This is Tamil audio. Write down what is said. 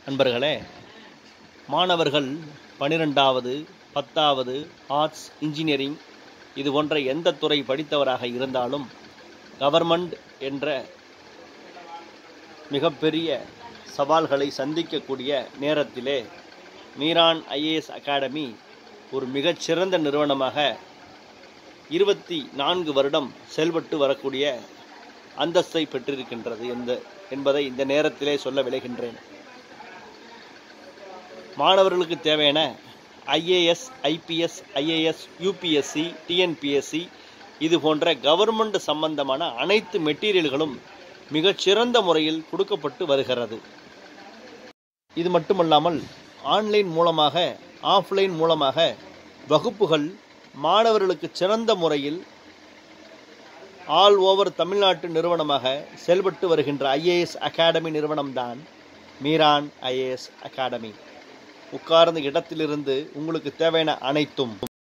நண்பர்களே மாணவர்கள் பனிரெண்டாவது பத்தாவது ஆர்ட்ஸ் இன்ஜினியரிங் இது போன்ற எந்த துறை படித்தவராக இருந்தாலும் கவர்மெண்ட் என்ற மிகப்பெரிய சவால்களை சந்திக்கக்கூடிய நேரத்திலே மீரான் ஐஏஎஸ் அகாடமி ஒரு மிகச்சிறந்த நிறுவனமாக இருபத்தி நான்கு வருடம் செயல்பட்டு வரக்கூடிய அந்தஸ்தை பெற்றிருக்கின்றது எந்த என்பதை இந்த நேரத்திலே சொல்ல விளைகின்றேன் மாணவர்களுக்கு தேவையான IAS IPS IAS UPSC TNPSC இது போன்ற கவர்மெண்ட் சம்பந்தமான அனைத்து மெட்டீரியல்களும் மிகச்சிறந்த முறையில் கொடுக்கப்பட்டு வருகிறது இது மட்டுமல்லாமல் ஆன்லைன் மூலமாக ஆஃப்லைன் மூலமாக வகுப்புகள் மாணவர்களுக்கு சிறந்த முறையில் ஆல் ஓவர் தமிழ்நாட்டு நிறுவனமாக செயல்பட்டு வருகின்ற ஐஏஎஸ் அகாடமி நிறுவனம்தான் மீரான் ஐஏஎஸ் அகாடமி உட்கார்ந்த இடத்திலிருந்து உங்களுக்கு தேவையான அனைத்தும்